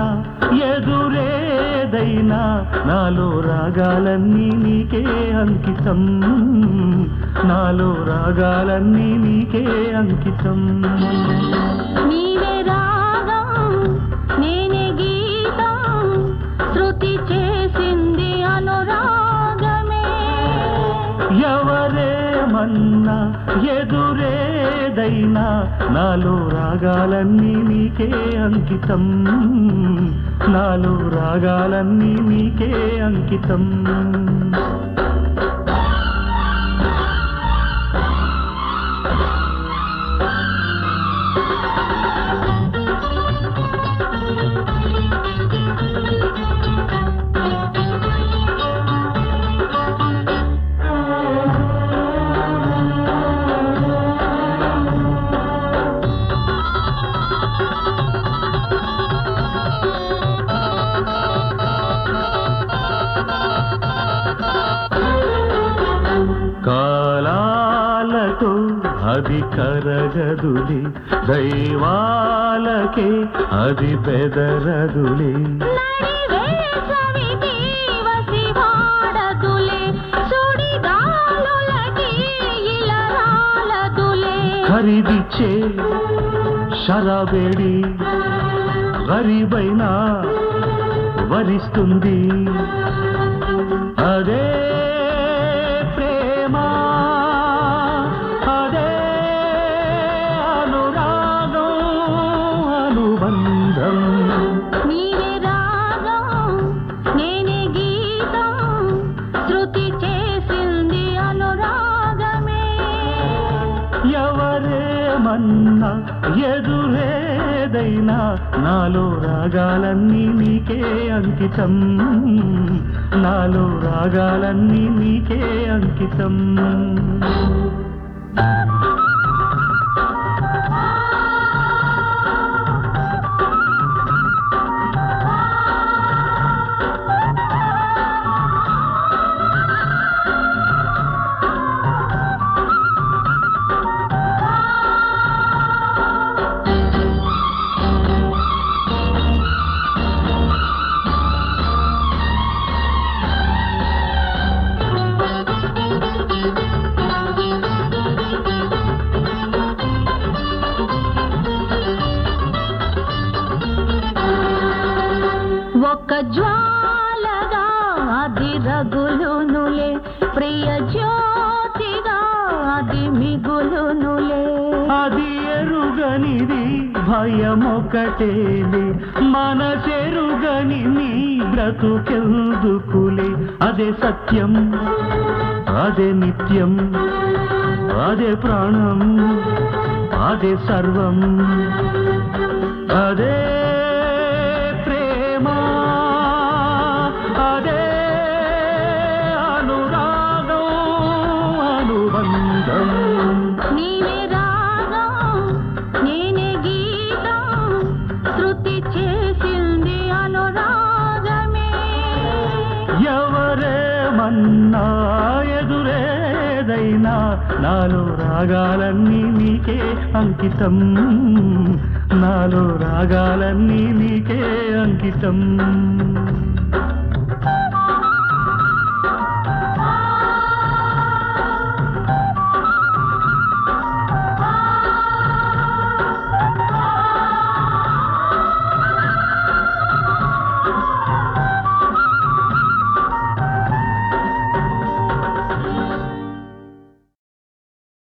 ప్రేమమన్నా ఎదురేదైనా నాలో రాగాలన్నీ నీకే అంకితం నాలో రాగాలన్నీ నీకే అంకితం నీవే రాగం నేనే గీతం శృతి చేసింది అనురాగమే ఎవరేమన్నా ఎదురేదైనా నాలో రాగాలన్నీ నీకే అంకితం నాలో రాగాలన్నీ నీకే అంకితం కాలాలతో అది కరగదులే దైవాలకే అది బెదరదులే నడివేసవికి వసివాడదులే సుడిగాలులకి ఇలరాలదులే ఖరీదిచ్చే షరాబేడి గరీబైనా వరిస్తుంది అదే ప్రేమ అదే అనురాగం అనుబంధం నీవే రాగం నేనే గీతం శృతి చేసింది అనురాగమే ఎవరేమన్నా ఎదురేదైనా నాలో రాగాలన్నీ నీకే అంకితం నాలో రాగాలన్నీ నీకే అంకితం ఒక జ్వాలగా అది రగులునులే ప్రియ జ్యోతిగా అది మిగులునులే అది ఎరుగనిది భయమొకటేలే మనసెరుగని నీ బ్రతుకెందుకులే అదే సత్యం అదే నిత్యం అదే ప్రాణం అదే సర్వం అదే ప్రేమ అదే అనురాగం అనుబంధం నీవే రాగం నేనే గీతం శృతి చేసింది అనురాగమే ఎవరేమన్నా ఎదురేదైనా నాలో రాగాలన్నీ నీకే అంకితం నాలో రాగాలన్నీ నీకే అంకితం